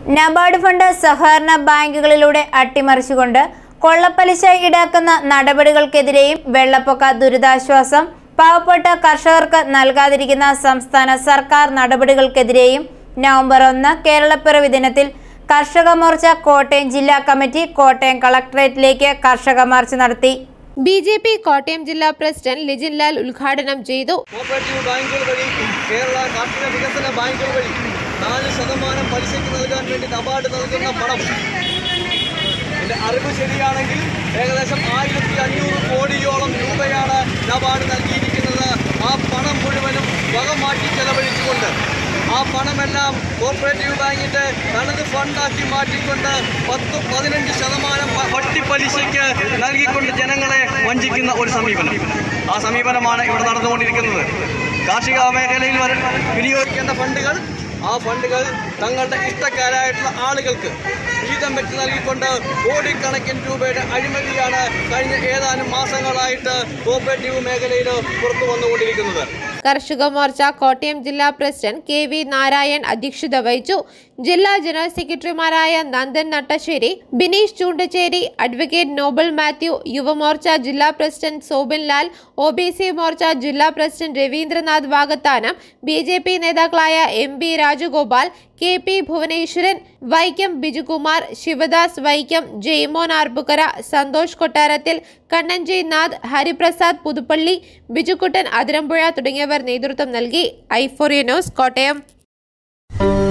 NABARD fund സഹകരണ ബാങ്കുകളിലൂടെ അട്ടിമറിച്ചുകൊണ്ട് കൊള്ളപ്പലിശ ഈടാക്കുന്ന നടപടികൾക്കെതിരെയും വെള്ളപ്പൊക്ക ദുരിതാശ്വാസം പാവപ്പെട്ട കർഷകർക്ക് നൽകാതിരിക്കുന്ന സംസ്ഥാന സർക്കാർ നടപടികൾക്കെതിരെയും നവംബർ ഒന്ന് കേരളപ്പിറവി ദിനത്തിൽ കർഷക മോർച്ച കോട്ടയം ജില്ലാ കമ്മിറ്റി കോട്ടയം കളക്ടറേറ്റിലേക്ക് കർഷക മാർച്ച് നടത്തി ബി ജെ പി കോട്ടയം ജില്ലാ പ്രസിഡന്റ് ലിജിൻ ലാൽ ഉദ്ഘാടനം ചെയ്തു കോപ്പറേറ്റീവ് ബാങ്കുകൾ വഴി കേരള കാർഷിക വികസന ബാങ്കുകൾ വഴി നാല് ശതമാനം പലിശയ്ക്ക് നൽകാൻ വേണ്ടി നബാർഡ് നൽകുന്ന പണം എൻ്റെ അറിവ് ശരിയാണെങ്കിൽ ഏകദേശം ആയിരത്തി അഞ്ഞൂറ് കോടിയോളം രൂപയാണ് നബാർഡ് നൽകിയിരിക്കുന്നത് ആ പണം മുഴുവനും വക മാറ്റി ചെലവഴിച്ചുകൊണ്ട് ആ പണമെല്ലാം കോപ്പറേറ്റീവ് ബാങ്കിന്റെ തനത് ഫണ്ടാക്കി മാറ്റിക്കൊണ്ട് പത്ത് പതിനഞ്ച് ശതമാനം പ- വട്ടി പലിശയ്ക്ക് നൽകിക്കൊണ്ട് ജനങ്ങളെ വഞ്ചിക്കുന്ന ഒരു സമീപനം ആ സമീപനമാണ് ഇവിടെ നടന്നുകൊണ്ടിരിക്കുന്നത് കാർഷിക മേഖലയിൽ വര- വിനിയോഗിക്കേണ്ട ഫണ്ടുകൾ ആ ഫണ്ടുകൾ തങ്ങളുടെ ഇഷ്ടക്കാരായിട്ടുള്ള ആളുകൾക്ക് വീതം വെച്ച് നൽകിക്കൊണ്ട് കോടിക്കണക്കിന് രൂപയുടെ അഴിമതിയാണ് കഴിഞ്ഞ ഏതാനും മാസങ്ങളായിട്ട് കോപ്പറേറ്റീവ് മേഖലയിൽ പുറത്തു വന്നുകൊണ്ടിരിക്കുന്നത് കർഷക മോർച്ച കോട്ടയം ജില്ലാ പ്രസിഡന്റ് കെ വി നാരായൺ അധ്യക്ഷത വഹിച്ചു ജില്ലാ ജനറൽ സെക്രട്ടറിമാരായ Nandan Nattassery Bineesh Choondacherry advocate Noble Mathew Yuva Morcha ജില്ലാ president Sobin Lal O B C Morcha ജില്ലാ president Raveendranath Vagathanam B J P നേതാക്കളായ M B Rajagopal K P Bhuvaneswaran Vaikom Bijukumar Sivadas Vaikom Jaimon Arpookara Santhosh Kottarathil Kannanjay Nath Hariprasad Puthuppally Bijukuttan Athirampuzha തുടങ്ങിയവർ നേതൃത്വം നൽകി ഐഫോറിയ ന്യൂസ് കോട്ടയം